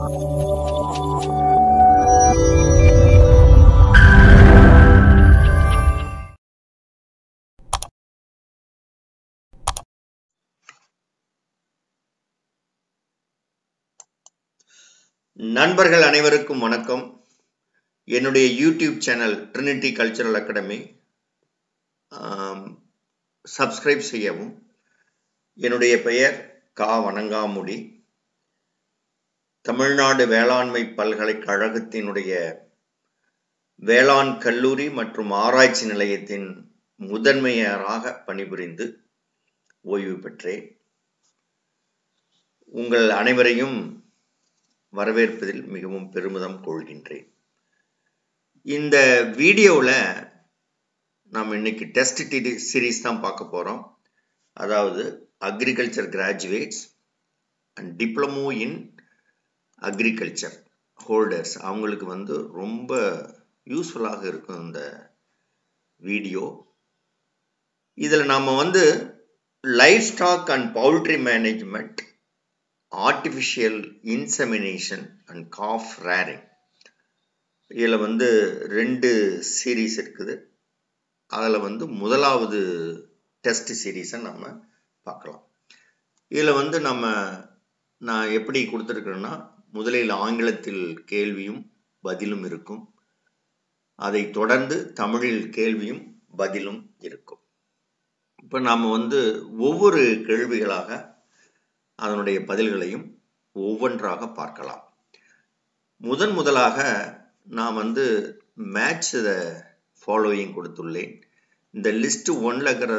நண்பர்கள் அனைவருக்கும் வணக்கம் என்னுடைய YouTube channel Trinity cultural academy subscribe செய்யவும் என்னுடைய பெயர் கா வணங்காமுடி தமிழ்நாடு வேளாண்மை பல்கலைக்கழகத்தினுடைய வேளாண் கல்லூரி மற்றும் ஆராய்ச்சி நிலையத்தின் முதன்மையராக பணிபுரிந்து ஓய்வு பெற்றேன் உங்கள் அனைவரையும் வரவேற்பதில் மிகவும் பெருமிதம் கொள்கின்றேன் இந்த வீடியோவில் நாம் இன்னைக்கு டெஸ்ட் சீரீஸ் தான் பார்க்க போகிறோம் அதாவது agriculture graduates and diploma in agriculture holders அவங்களுக்கு வந்து ரொம்ப யூஸ்ஃபுல்லாக இருக்கும் இந்த வீடியோ இதில் நாம் வந்து life stock and poultry management artificial insemination and calf rearing இதில் வந்து ரெண்டு சீரீஸ் இருக்குது அதில் வந்து முதலாவது டெஸ்ட் சீரீஸை நம்ம பார்க்கலாம் இதில் வந்து நம்ம நான் எப்படி கொடுத்துருக்குறேன்னா முதலில் ஆங்கிலத்தில் கேள்வியும் பதிலும் இருக்கும் அதை தொடர்ந்து தமிழில் கேள்வியும் பதிலும் இருக்கும் இப்போ நாம் வந்து ஒவ்வொரு கேள்விகளாக அதனுடைய பதில்களையும் ஒவ்வொன்றாக பார்க்கலாம் முதன் முதலாக நான் வந்து மேட்ச் ஃபாலோயிங் கொடுத்துள்ளேன் இந்த லிஸ்ட் ஒன்ல இருக்கிற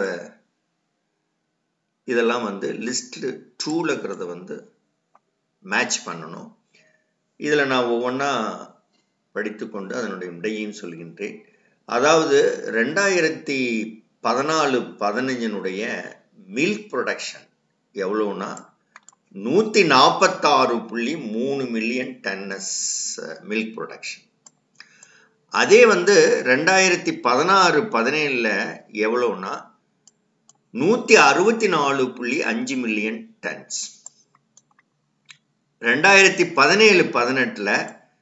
இதெல்லாம் வந்து லிஸ்ட் டூவில் இருக்கிறத வந்து மேட்ச் பண்ணணும் இதில் நான் ஒவ்வொன்றா படித்து கொண்டு அதனுடைய விடையையும் சொல்கின்றேன் அதாவது ரெண்டாயிரத்தி பதினாலு பதினஞ்சினுடைய மில்க் ப்ரொடக்ஷன் எவ்வளோன்னா நூற்றி நாற்பத்தாறு புள்ளி மூணு மில்லியன் டன்னஸ் மில்க் ப்ரொடக்ஷன் அதே வந்து ரெண்டாயிரத்தி பதினாறு பதினேழில் எவ்வளோன்னா நூற்றி அறுபத்தி நாலு புள்ளி அஞ்சு மில்லியன் டன்ஸ் ரெண்டாயிரத்தி பதினேழு பதினெட்டில்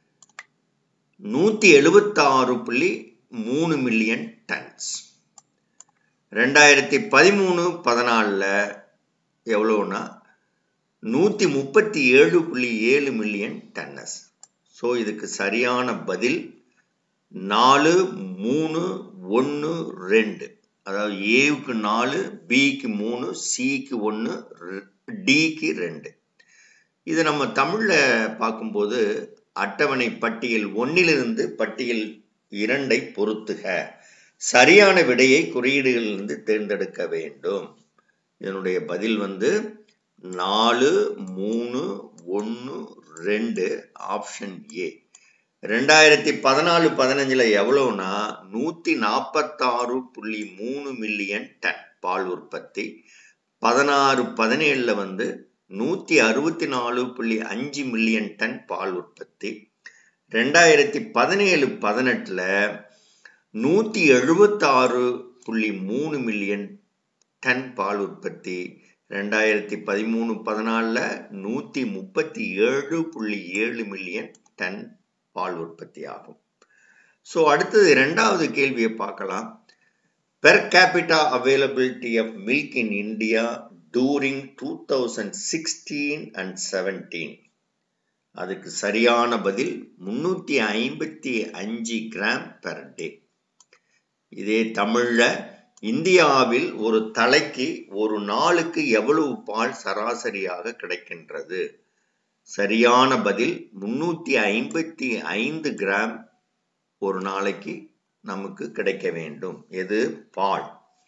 நூற்றி எழுபத்தாறு புள்ளி மூணு மில்லியன் டன்ஸ் ரெண்டாயிரத்தி பதிமூணு பதினாலில் எவ்வளோன்னா நூற்றி முப்பத்தி ஏழு புள்ளி ஏழு மில்லியன் டன்னஸ் ஸோ இதுக்கு சரியான பதில் நாலு மூணு ஒன்று ரெண்டு அதாவது ஏவுக்கு நாலு பிக்கு மூணு சிக்கு ஒன்று டிக்கு ரெண்டு இது நம்ம தமிழில் பார்க்கும்போது அட்டவணை பட்டியல் ஒன்னிலிருந்து பட்டியல் இரண்டை பொருத்துக சரியான விடையை குறியீடுகளிலிருந்து தேர்ந்தெடுக்க வேண்டும் இதனுடைய பதில் வந்து நாலு மூணு ஒன்று ரெண்டு ஆப்ஷன் ஏ ரெண்டாயிரத்தி பதினாலு பதினஞ்சில் எவ்வளோனா நூற்றி நாற்பத்தாறு புள்ளி மூணு மில்லியன் டன் பால் உற்பத்தி பதினாறு பதினேழில் வந்து நூற்றி அறுபத்தி நாலு புள்ளி அஞ்சு மில்லியன் டன் பால் உற்பத்தி ரெண்டாயிரத்தி பதினேழு பதினெட்டில் நூற்றி எழுபத்தாறு புள்ளி மூணு மில்லியன் டன் பால் உற்பத்தி ரெண்டாயிரத்தி பதிமூணு பதினாலில் நூற்றி முப்பத்தி ஏழு புள்ளி ஏழு மில்லியன் டன் பால் உற்பத்தி ஆகும் ஸோ அடுத்தது ரெண்டாவது கேள்வியை பார்க்கலாம் per capita availability of milk in India during two thousand sixteen and seventeen அதுக்கு சரியான பதில் முன்னூற்றி ஐம்பத்தி அஞ்சு கிராம் பெர் டே இதே தமிழில் இந்தியாவில் ஒரு தலைக்கு ஒரு நாளுக்கு எவ்வளவு பால் சராசரியாக கிடைக்கின்றது சரியான பதில் முன்னூத்தி ஐம்பத்தி ஐந்து கிராம் ஒரு நாளைக்கு நமக்கு கிடைக்க வேண்டும் எது பால்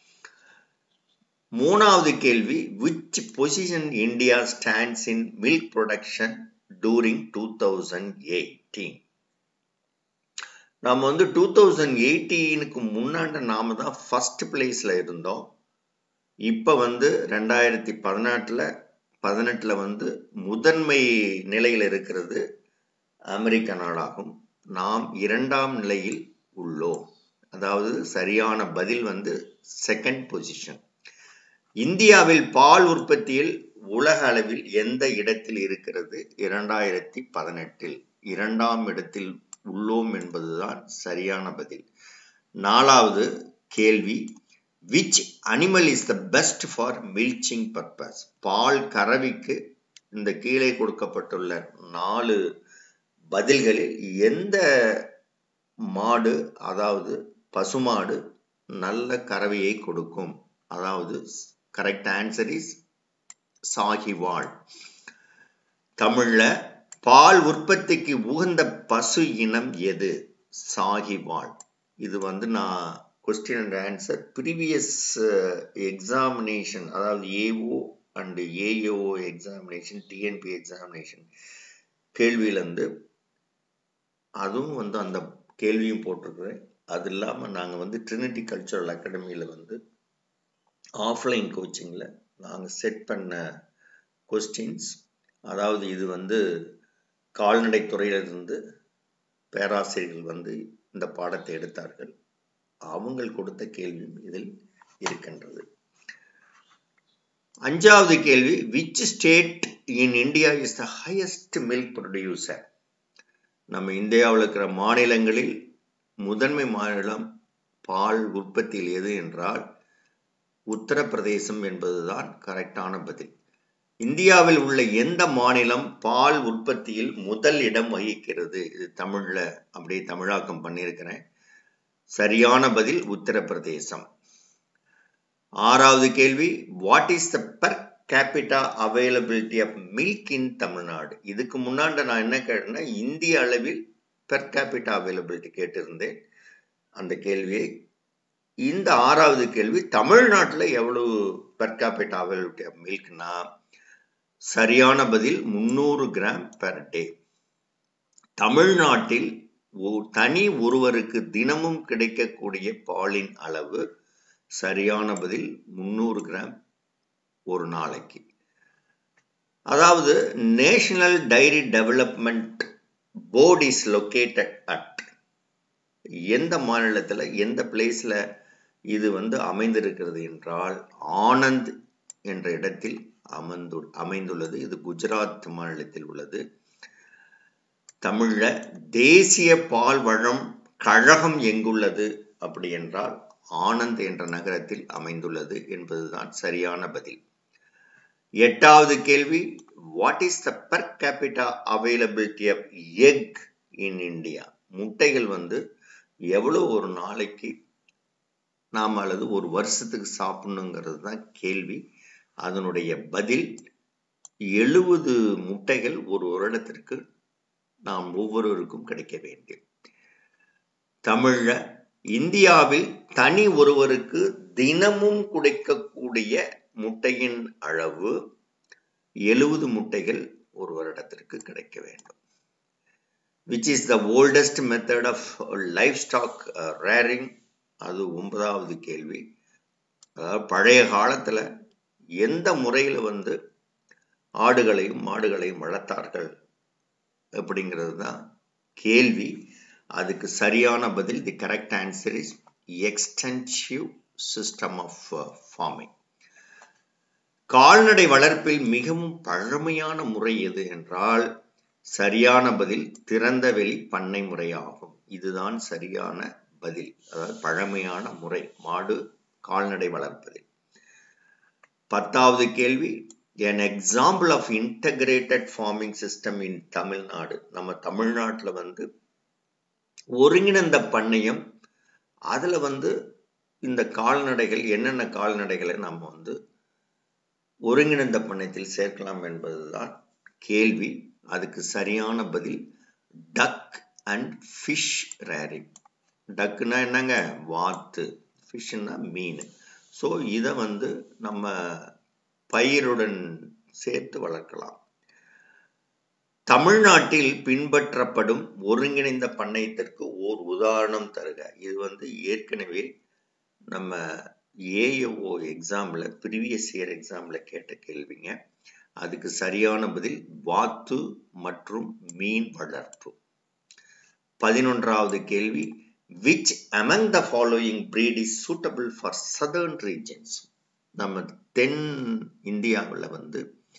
மூணாவது கேள்வி which position India stands in milk production during two thousand eighteen நாம் வந்து டூ தௌசண்ட் எயிட்டீனுக்கு முன்னாடி நாம தான் ஃபர்ஸ்ட் பிளேஸில் இருந்தோம் இப்போ வந்து ரெண்டாயிரத்தி பதினெட்டில் பதினெட்டில் வந்து முதன்மை நிலையில் இருக்கிறது அமெரிக்க நாடாகும் நாம் இரண்டாம் நிலையில் உள்ளோம் அதாவது சரியான பதில் வந்து செகண்ட் பொசிஷன் இந்தியாவில் பால் உற்பத்தியில் உலக அளவில் எந்த இடத்தில் இருக்கிறது இரண்டாயிரத்தி பதினெட்டில் இரண்டாம் இடத்தில் உள்ளோம் என்பதுதான் சரியான பதில் நாலாவது கேள்வி which animal is the best for milching purpose பால் கறவிக்கு இந்த கீழே கொடுக்கப்பட்டுள்ள நாலு பதில்களில் எந்த மாடு அதாவது பசுமாடு நல்ல கறவையை கொடுக்கும் அதாவது கரெக்ட் ஆன்சர் இஸ் சாகிவாள் தமிழ்ல பால் உற்பத்திக்கு உகந்த பசு இனம் எது சாகிவாள் இது வந்து நான் question and answer previous examination அதாவது AO and AO examination TNP examination கேள்வியிலேருந்து அதுவும் வந்து அந்த கேள்வியும் போட்டிருக்கிறேன் அது இல்லாமல் நாங்கள் வந்து ட்ரினிட்டி கல்ச்சுரல் அகாடமியில் வந்து ஆஃப்லைன் கோச்சிங்கில் நாங்கள் செட் பண்ண கொஸ்டின்ஸ் அதாவது இது வந்து கால்நடை துறையிலிருந்து பேராசிரியர்கள் வந்து இந்த பாடத்தை எடுத்தார்கள் அவங்கள் கொடுத்த கேள்வியும் இதில் இருக்கின்றது அஞ்சாவது கேள்வி which state in India is the highest milk producer நம்ம இந்தியாவில் இருக்கிற மாநிலங்களில் முதன்மை மாநிலம் பால் உற்பத்தியில் எது என்றால் உத்தரப்பிரதேசம் என்பதுதான் கரெக்டான பதில் இந்தியாவில் உள்ள எந்த மாநிலம் பால் உற்பத்தியில் முதல் இடம் வகிக்கிறது இது தமிழ்ல அப்படியே தமிழாக்கம் பண்ணியிருக்கிறேன் சரியான பதில் உத்தரப்பிரதேசம் ஆறாவது கேள்வி what is the per capita availability of milk in Tamil Nadu இதுக்கு முன்னாடி நான் என்ன கேட்டேன்னா இந்திய அளவில் பெர் கேபிட்டா அவைலபிலிட்டி கேட்டிருந்தேன் அந்த கேள்வியை இந்த ஆறாவது கேள்வி தமிழ்நாட்டில் எவ்வளவு பெர் கேபிட்டா அவைலபிலிட்டி ஆஃப் மில்க்னா சரியான பதில் முந்நூறு கிராம் பெர் டே தமிழ்நாட்டில் தனி ஒருவருக்கு தினமும் கிடைக்கக்கூடிய பாலின் அளவு சரியான பதில் முந்நூறு கிராம் ஒரு நாளைக்கு அதாவது national dairy development board is located at எந்த மாநிலத்தில் எந்த பிளேஸில் இது வந்து அமைந்திருக்கிறது என்றால் ஆனந்த் என்ற இடத்தில் அமர்ந்து அமைந்துள்ளது இது குஜராத் மாநிலத்தில் உள்ளது தமிழ்ல தேசிய பால் வளம் கழகம் எங்குள்ளது அப்படி என்றால் ஆனந்த் என்ற நகரத்தில் அமைந்துள்ளது என்பதுதான் சரியான பதில் எட்டாவது கேள்வி what is the per capita availability of egg in India முட்டைகள் வந்து எவ்வளவு ஒரு நாளைக்கு நாம் அல்லது ஒரு வருஷத்துக்கு சாப்பிடணுங்கிறது தான் கேள்வி அதனுடைய பதில் எழுபது முட்டைகள் ஒரு வருடத்திற்கு நாம் ஒவ்வொருவருக்கும் கிடைக்க வேண்டும் தமிழ்ல இந்தியாவில் தனி ஒருவருக்கு தினமும் கிடைக்கக்கூடிய முட்டையின் அளவு எழுபது முட்டைகள் ஒரு வருடத்திற்கு கிடைக்க வேண்டும் which is the oldest method of life stock rearing அது ஒன்பதாவது கேள்வி அதாவது பழைய காலத்துல எந்த முறையில் வந்து ஆடுகளையும் மாடுகளையும் வளர்த்தார்கள் அப்படிங்கிறது தான் கேள்வி அதுக்கு சரியான பதில் the correct answer is extensive system of farming கால்நடை வளர்ப்பில் மிகவும் பழமையான முறை எது என்றால் சரியான பதில் திறந்த வெளி பண்ணை முறையாகும் இதுதான் சரியான பதில் அதாவது பழமையான முறை மாடு கால்நடை வளர்ப்பதில் பத்தாவது கேள்வி an example of integrated farming system in Tamil Nadu நம்ம தமிழ்நாட்டில் வந்து ஒருங்கிணைந்த பண்ணையம் அதில் வந்து இந்த கால்நடைகள் என்னென்ன கால்நடைகளை நம்ம வந்து ஒருங்கிணைந்த பண்ணையத்தில் சேர்க்கலாம் என்பதுதான் கேள்வி அதுக்கு சரியான பதில் டக் அண்ட் ஃபிஷ் ரேரிங் டக்குன்னா என்னங்க வாத்து ஃபிஷ்னா மீன் ஸோ இதை வந்து நம்ம பயிருடன் சேர்த்து வளர்க்கலாம் தமிழ்நாட்டில் பின்பற்றப்படும் ஒருங்கிணைந்த பண்ணையத்திற்கு ஓர் உதாரணம் தருக இது வந்து ஏற்கனவே நம்ம ஏஓ எக்ஸாமில் ப்ரீவியஸ் இயர் எக்ஸாமில் கேட்ட கேள்விங்க அதுக்கு சரியான பதில் வாத்து மற்றும் மீன் வளர்ப்பு பதினொன்றாவது கேள்வி which among the following breed is suitable for southern regions நம்ம தென் இந்தியாவில் வந்து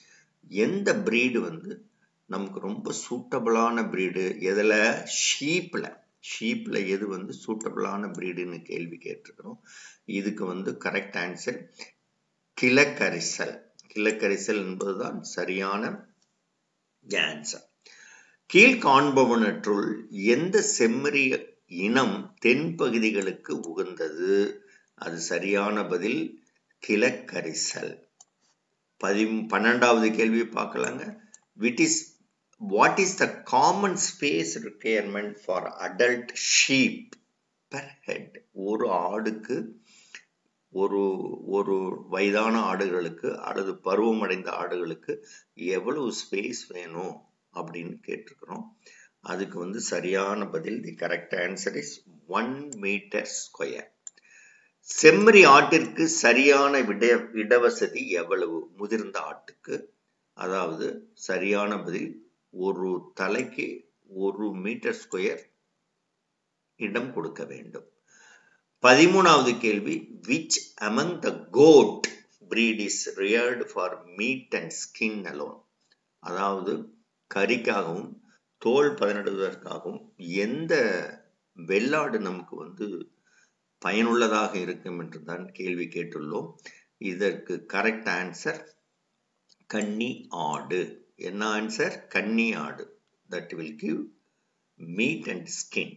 எந்த பிரீடு வந்து நமக்கு ரொம்ப சூட்டபிளான பிரீடு எதில் ஷீப்பில் ஷீப்பில் எது வந்து சூட்டபிளான பிரீடுன்னு கேள்வி கேட்டிருக்கிறோம் இதுக்கு வந்து கரெக்ட் ஆன்சர் கிழக்கரிசல் கிழக்கரிசல் என்பதுதான் சரியான ஆன்சர் கீழ்காண்பவனற்றுள் எந்த செம்மறி இனம் தென்பகுதிகளுக்கு உகந்தது அது சரியான பதில் கிழக்கரிசல் பதி பன்னெண்டாவது கேள்வி பார்க்கலாங்க which is what is the common space requirement for adult sheep per head ஒரு ஆடுக்கு ஒரு ஒரு வயதான ஆடுகளுக்கு அல்லது பருவமடைந்த ஆடுகளுக்கு எவ்வளவு ஸ்பேஸ் வேணும் அப்படின்னு கேட்டிருக்கிறோம் அதுக்கு வந்து சரியான பதில் the correct answer is one metre square செம்மறி ஆட்டிற்கு சரியான விட இடவசதி எவ்வளவு முதிர்ந்த ஆட்டுக்கு அதாவது சரியான பதில் ஒரு தலைக்கு ஒரு மீட்டர் ஸ்கொயர் இடம் கொடுக்க வேண்டும் பதிமூணாவது கேள்வி which among the goat breed is reared for meat and skin alone அதாவது கறிக்காகவும் தோல் பதனிடுவதற்காகவும் எந்த வெள்ளாடு நமக்கு வந்து பயனுள்ளதாக இருக்கும் என்று தான் கேள்வி கேட்டுள்ளோம் இதற்கு கரெக்ட் ஆன்சர் கன்னி ஆடு என்ன ஆன்சர் கன்னி ஆடு that will give meat and skin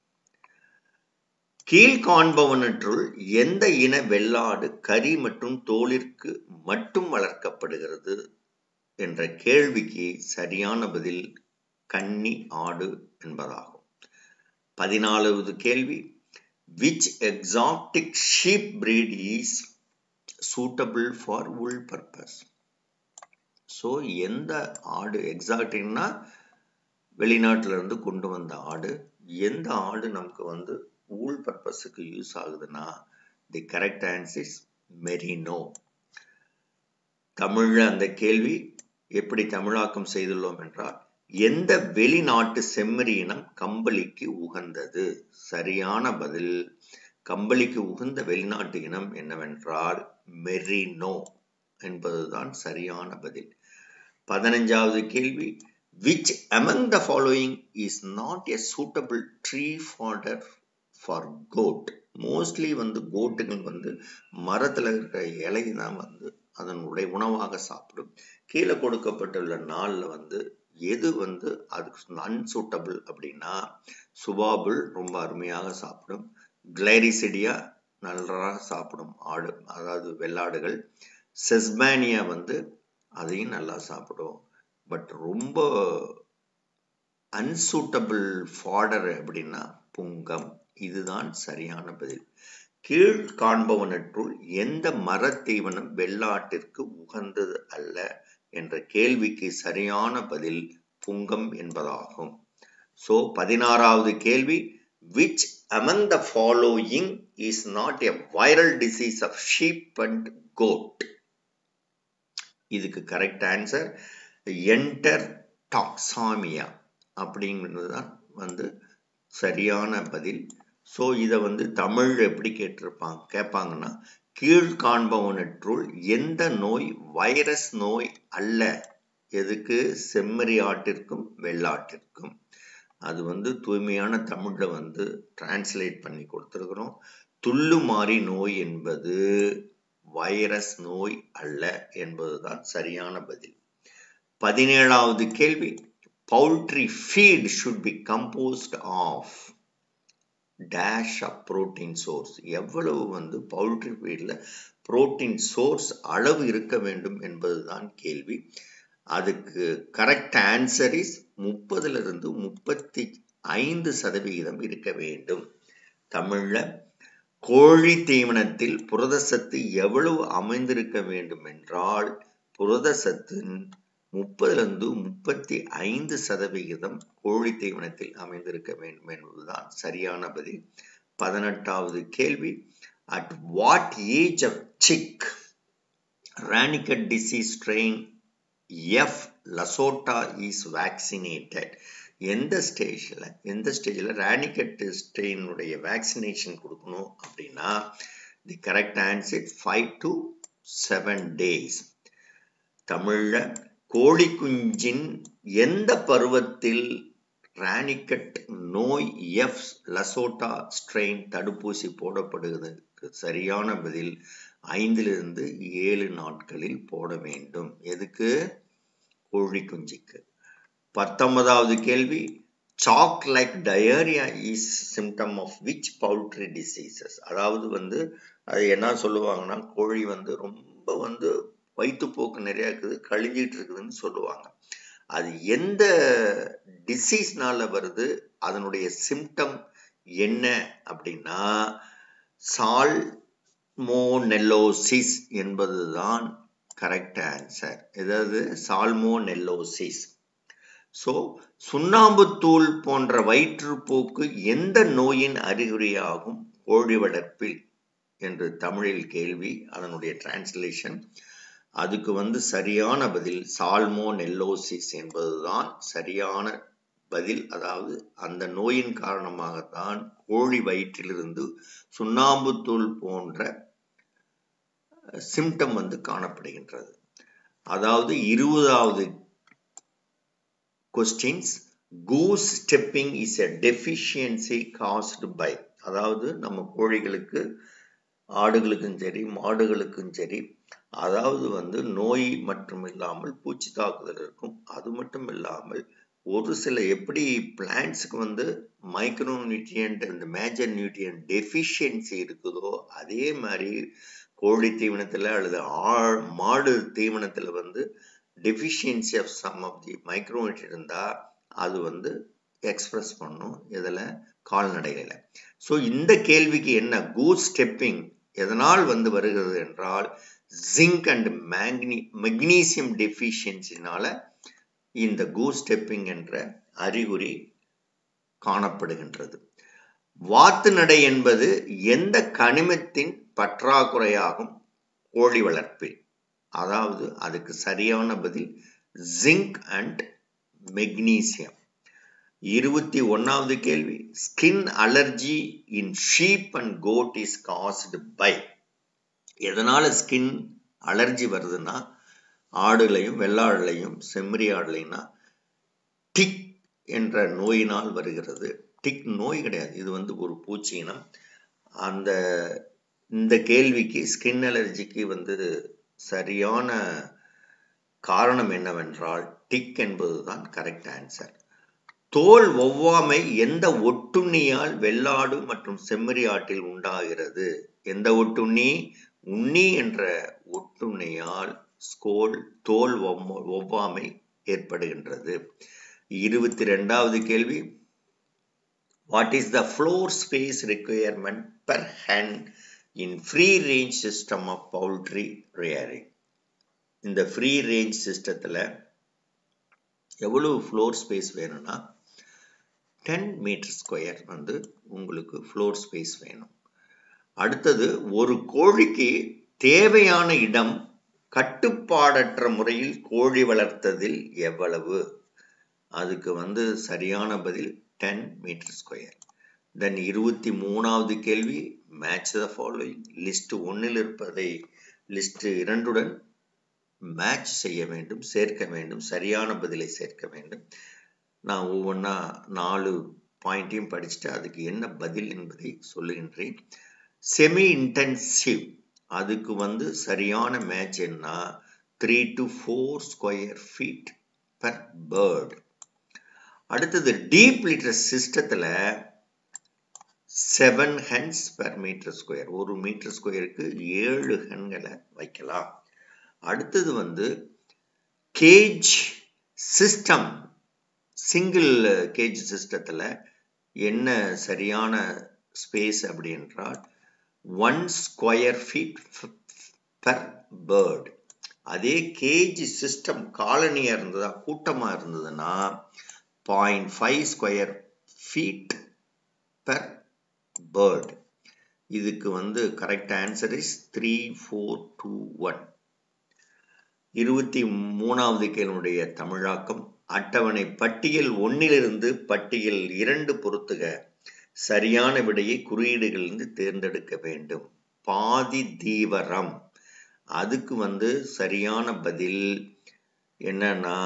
கீழ்காண்பவனற்றுள் எந்த இன வெள்ளாடு கறி மற்றும் தோலிற்கு மட்டும் வளர்க்கப்படுகிறது என்ற கேள்விக்கு சரியான பதில் கன்னி ஆடு என்பதாகும் பதினாலாவது கேள்வி which exotic sheep breed is suitable for wool purpose so எந்த ஆடு எக்ஸாக்டிக்னா வெளிநாட்டில இருந்து கொண்டு வந்த ஆடு எந்த ஆடு நமக்கு வந்து ஊல் பர்பஸுக்கு யூஸ் ஆகுதுன்னா தி கரெக்ட் ஆன்சர் மெரினோ தமிழ்ல அந்த கேள்வி எப்படி தமிழாக்கம் செய்துள்ளோம் என்றால் எந்த வெளிநாட்டு செம்மறி இனம் கம்பளிக்கு உகந்தது சரியான பதில் கம்பளிக்கு உகந்த வெளிநாட்டு இனம் என்னவென்றால் மெரினோ என்பதுதான் சரியான பதில் பதினஞ்சாவது கேள்வி which among the following is not a suitable tree fodder for goat mostly வந்து கோட்டுகள் வந்து மரத்தில் இருக்கிற இலை தான் வந்து அதனுடைய உணவாக சாப்பிடும் கீழே கொடுக்கப்பட்டுள்ள நாளில் வந்து எது வந்து அதுக்கு அன்சூட்டபிள் அப்படின்னா சுபாபுல் ரொம்ப அருமையாக சாப்பிடும் கிளைரிசிடியா நன்றாக சாப்பிடும் ஆடு அதாவது வெள்ளாடுகள் செஸ்பானியா வந்து அதையும் நல்லா சாப்பிடும் பட் ரொம்ப அன்சூட்டபிள் ஃபாடர் அப்படின்னா புங்கம் இதுதான் சரியான பதில் கீழ் காண்பவனற்றுள் எந்த மரத்தீவனம் வெள்ளாட்டிற்கு உகந்தது அல்ல என்ற கேள்விக்கு சரியான பதில் புங்கம் என்பதாகும் சோ பதினாறாவது கேள்வி which among the following is not a viral disease of sheep and goat இதுக்கு கரெக்ட் ஆன்சர் என்டர் டாக்ஸாமியா அப்படிங்கிறது தான் வந்து சரியான பதில் ஸோ இதை வந்து தமிழ் எப்படி கேட்டிருப்பாங்க கேட்பாங்கன்னா கீழ்காண்பவனற்றுள் எந்த நோய் வைரஸ் நோய் அல்ல எதுக்கு செம்மறி ஆட்டிற்கும் வெள்ளாட்டிற்கும் அது வந்து தூய்மையான தமிழ்ல வந்து டிரான்ஸ்லேட் பண்ணி கொடுத்துருக்குறோம் துள்ளுமாறி நோய் என்பது வைரஸ் நோய் அல்ல என்பதுதான் சரியான பதில் பதினேழாவது கேள்வி poultry feed should be composed of dash of protein source எவ்வளவு வந்து பவுல்ட்ரி ஃபீடில் புரோட்டீன் சோர்ஸ் அளவு இருக்க வேண்டும் என்பதுதான் கேள்வி அதுக்கு கரெக்ட் ஆன்சர் இஸ் முப்பதுல இருந்து முப்பத்தி ஐந்து சதவிகிதம் இருக்க வேண்டும் தமிழ்ல கோழி தீவனத்தில் புரதசத்து எவ்வளவு அமைந்திருக்க வேண்டும் என்றால் புரதசத்தின் முப்பதிலிருந்து முப்பத்தி ஐந்து சதவிகிதம் கோழி தீவனத்தில் அமைந்திருக்க வேண்டும் என்பதுதான் சரியான பதில் பதினெட்டாவது கேள்வி at what age of chick Ranikhet disease strain F LaSota is vaccinated எந்த ஸ்டேஜில் எந்த ஸ்டேஜில் ரானிகட் ஸ்ட்ரெயினுடைய வேக்சினேஷன் கொடுக்கணும் அப்படின்னா the correct answer five to seven days தமிழில் கோழி குஞ்சின் எந்த பருவத்தில் ராணிக்கட் நோய் எஃப் லசோட்டா ஸ்ட்ரெயின் தடுப்பூசி போடப்படுவதற்கு சரியான பதில் ஐந்திலிருந்து ஏழு நாட்களில் போட வேண்டும் எதுக்கு கோழி குஞ்சுக்கு பத்தொன்பதாவது கேள்வி chalk like diarrhoea is symptom of which poultry diseases அதாவது வந்து அது என்ன சொல்லுவாங்கன்னா கோழி வந்து ரொம்ப வந்து வயிற்றுப்போக்கு நிறைய இருக்குது கழிஞ்சிட்டு இருக்குதுன்னு சொல்லுவாங்க அது எந்த டிசீஸ்னால வருது அதனுடைய சிம்டம் என்ன அப்படின்னா சால்மோனெல்லோசிஸ் என்பதுதான் கரெக்ட் ஆன்சர் ஏதாவது சால்மோனெல்லோசிஸ் ஸோ சுண்ணாம்புத்தூள் போன்ற வயிற்றுப்போக்கு எந்த நோயின் அறிகுறியாகும் கோழி வளர்ப்பில் என்று தமிழில் கேள்வி அதனுடைய டிரான்ஸ்லேஷன் அதுக்கு வந்து சரியான பதில் சால்மோனெல்லோசிஸ் என்பதுதான் சரியான பதில் அதாவது அந்த நோயின் காரணமாகத்தான் கோழி வயிற்றிலிருந்து சுண்ணாம்புத்தூள் போன்ற சிம்டம் வந்து காணப்படுகின்றது அதாவது இருபதாவது questions goose stepping is a deficiency caused by அதாவது நம்ம கோழிகளுக்கு ஆடுகளுக்கும் சரி மாடுகளுக்கும் சரி அதாவது வந்து நோய் மற்றும் இல்லாமல் பூச்சி தாக்குதல் இருக்கும் அது மட்டும் இல்லாமல் ஒரு சில எப்படி பிளான்ட்ஸுக்கு வந்து மைக்ரோ நியூட்ரியன்ட் இந்த மேஜர் நியூட்ரியன்ட் டெஃபிஷியன்சி இருக்குதோ அதே மாதிரி கோழி தீவனத்தில் அல்லது ஆள் மாடு தீவனத்தில் வந்து deficiency of some of the micro nutrient இருந்தால் அது வந்து எக்ஸ்பிரஸ் பண்ணும் இதில் கால்நடைகளில் ஸோ இந்த கேள்விக்கு என்ன கூஸ் ஸ்டெப்பிங் எதனால் வந்து வருகிறது என்றால் ஜிங்க் அண்ட் மேக்னி மெக்னீசியம் டெஃபிஷியன்சினால இந்த கூஸ் ஸ்டெப்பிங் என்ற அறிகுறி காணப்படுகின்றது வாத்து நடை என்பது எந்த கனிமத்தின் பற்றாக்குறையாகும் கோழி வளர்ப்பில் அதாவது அதுக்கு சரியான பதில் ஜிங்க் அண்ட் மெக்னீசியம் இருபத்தி ஒன்னாவது கேள்வி skin allergy in sheep and goat is caused by எதனால ஸ்கின் அலர்ஜி வருதுன்னா ஆடுகளையும் வெள்ளாடுலையும் செம்மறி ஆடுலைன்னா டிக் என்ற நோயினால் வருகிறது டிக் நோய் கிடையாது இது வந்து ஒரு பூச்சி இனம் அந்த இந்த கேள்விக்கு ஸ்கின் அலர்ஜிக்கு வந்து சரியான காரணம் என்னவென்றால் டிக் என்பதுதான் கரெக்ட் ஆன்சர் தோல் ஒவ்வாமை எந்த ஒட்டுண்ணியால் வெள்ளாடு மற்றும் செம்மறி ஆட்டில் உண்டாகிறது எந்த ஒட்டுண்ணி உண்ணி என்ற ஒட்டுண்ணியால் ஸ்கோல் தோல் ஒவ்வாமை ஏற்படுகின்றது இருபத்தி ரெண்டாவது கேள்வி what is the floor space requirement per hand in free range system of poultry rearing இந்த ஃப்ரீ ரேஞ்ச் சிஸ்டத்தில் எவ்வளவு ஃப்ளோர் ஸ்பேஸ் வேணும்னா டென் மீட்டர் ஸ்கொயர் வந்து உங்களுக்கு ஃப்ளோர் ஸ்பேஸ் வேணும் அடுத்தது ஒரு கோழிக்கு தேவையான இடம் கட்டுப்பாடற்ற முறையில் கோழி வளர்த்ததில் எவ்வளவு அதுக்கு வந்து சரியான பதில் டென் மீட்டர் ஸ்கொயர் தென் இருபத்தி மூணாவது கேள்வி மேட்ச் த ஃபாலோயிங் லிஸ்ட் ஒன்னில் இருப்பதை லிஸ்ட் இரண்டுடன் மேட்ச் செய்ய வேண்டும் சேர்க்க வேண்டும் சரியான பதிலை சேர்க்க வேண்டும் நான் ஒவ்வொன்றா நாலு பாயிண்ட்டையும் படிச்சுட்டு அதுக்கு என்ன பதில் என்பதை சொல்லுகின்றேன் செமி இன்டென்சிவ் அதுக்கு வந்து சரியான மேட்ச் என்ன three to four square feet per bird அடுத்தது டீப் லிட்டர் சிஸ்டத்தில் seven hens per metre square ஒரு மீட்டர் ஸ்கொயருக்கு ஏழு ஹென்களை வைக்கலாம் அடுத்தது வந்து கேஜ் சிஸ்டம் சிங்கிள் கேஜ் சிஸ்டத்தில் என்ன சரியான ஸ்பேஸ் அப்படி என்றால் one square feet per bird அதே கேஜ் சிஸ்டம் காலனியாக இருந்ததா கூட்டமாக இருந்ததுன்னா point five square feet per bird இதுக்கு வந்து correct answer is three four two one இருபத்தி மூணாவது கேளுடைய தமிழாக்கம் அட்டவணை பட்டியல் ஒன்னிலிருந்து பட்டியல் இரண்டு பொறுத்துக சரியான விடையை குறியீடுகளிலிருந்து தேர்ந்தெடுக்க வேண்டும் பாதி தீவரம் அதுக்கு வந்து சரியான பதில் என்னன்னா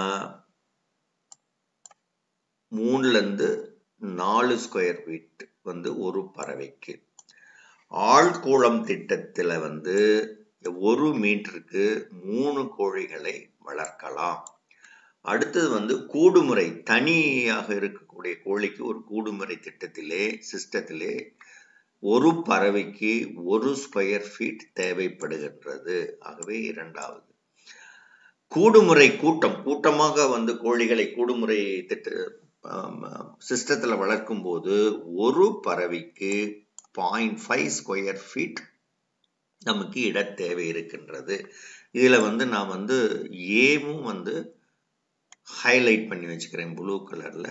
மூணுல இருந்து நாலு ஸ்கொயர் ஃபீட் வந்து ஒரு பறவைக்கு ஆழ்கூளம் திட்டத்துல வந்து ஒரு மீட்டருக்கு மூணு கோழிகளை வளர்க்கலாம் அடுத்தது வந்து கூடுமுறை தனியாக இருக்கக்கூடிய கோழிக்கு ஒரு கூடுமுறை திட்டத்திலே சிஸ்டத்திலே ஒரு பறவைக்கு ஒரு ஸ்கொயர் ஃபீட் தேவைப்படுகின்றது ஆகவே இரண்டாவது கூடுமுறை கூட்டம் கூட்டமாக வந்து கோழிகளை கூடுமுறை திட்ட சிஸ்டத்துல வளர்க்கும் போது ஒரு பறவைக்கு பாயிண்ட் ஃபைவ் ஸ்கொயர் ஃபீட் நமக்கு இட தேவை இருக்கின்றது இதுல வந்து நான் வந்து ஏவும் வந்து ஹைலைட் பண்ணி வச்சுக்கிறேன் ப்ளூ கலர்ல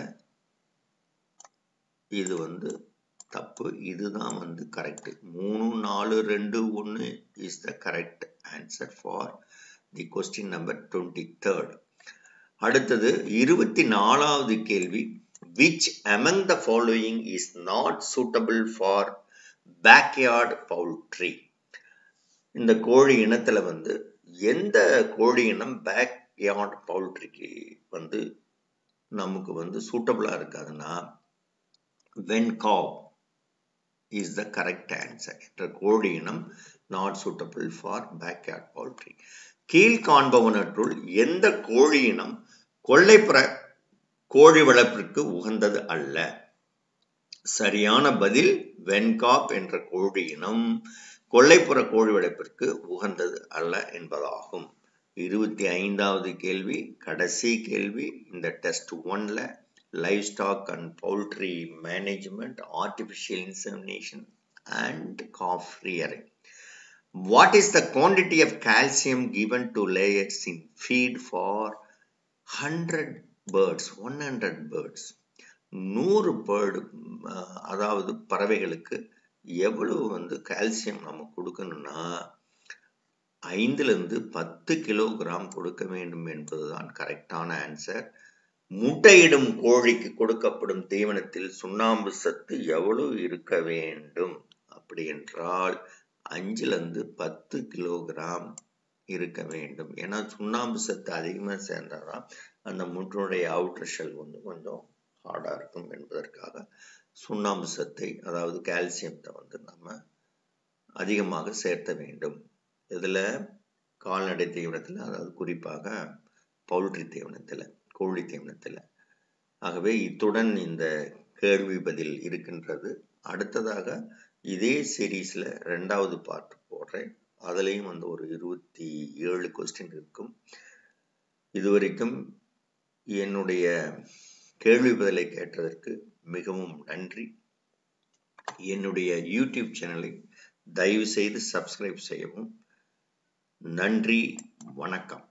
இது வந்து தப்பு இதுதான் வந்து கரெக்ட் மூணு நாலு ரெண்டு ஒன்று is the correct answer for the question number twenty third அடுத்தது இருபத்தி நாலாவது கேள்வி which among the following is not suitable for backyard poultry இந்த கோழி இனத்துல வந்து எந்த கோழி இனம் பேக் யார்ட் பவுல்ட்ரிக்கு வந்து நமக்கு வந்து சூட்டபிளா இருக்காதுன்னா Vencobb is the correct answer என்ற கோழி இனம் not suitable for backyard poultry கீழ்காண்பவனற்றுள் எந்த கோழி இனம் கொள்ளைப்புற கோழி வளர்ப்பிற்கு உகந்தது அல்ல சரியான பதில் வென்காப் என்ற கோழி இனம் கொள்ளைப்புற கோழி வளர்ப்பிற்கு உகந்தது அல்ல என்பதாகும் இருபத்தி ஐந்தாவது கேள்வி கடைசி கேள்வி இந்த டெஸ்ட் ஒன்ல live stock and poultry management artificial insemination and calf rearing What is the quantity of calcium given to layers in feed for 100 birds, 100 birds? நூறு பேர்டு அதாவது பறவைகளுக்கு எவ்வளவு வந்து கால்சியம் நம்ம கொடுக்கணும்னா ஐந்துல இருந்து பத்து கிலோகிராம் கொடுக்க வேண்டும் என்பதுதான் கரெக்டான ஆன்சர் முட்டையிடும் கோழிக்கு கொடுக்கப்படும் தீவனத்தில் சுண்ணாம்பு சத்து எவ்வளவு இருக்க வேண்டும் அப்படி என்றால் அஞ்சுல இருந்து பத்து கிலோகிராம் இருக்க வேண்டும் ஏன்னா சுண்ணாம்பு சத்து அதிகமாக சேர்ந்தாதான் அந்த முட்டையுடைய அவுட்டர் ஷெல் வந்து கொஞ்சம் ஹார்டாக இருக்கும் என்பதற்காக சுண்ணாம்பு சத்தை அதாவது கால்சியத்தை வந்து நம்ம அதிகமாக சேர்த்த வேண்டும் இதில் கால்நடை தீவனத்தில் அதாவது குறிப்பாக பவுல்ட்ரி தீவனத்தில் கோழி தீவனத்தில் ஆகவே இத்துடன் இந்த கேள்வி பதில் இருக்கின்றது அடுத்ததாக இதே சீரீஸில் ரெண்டாவது பார்ட் போடுறேன் அதுலேயும் வந்து ஒரு இருபத்தி ஏழு கொஸ்டின் இருக்கும் இதுவரைக்கும் என்னுடைய கேள்வி பதிலை கேட்டதற்கு மிகவும் நன்றி என்னுடைய யூடியூப் சேனலை தயவு செய்து சப்ஸ்கிரைப் செய்யவும் நன்றி வணக்கம்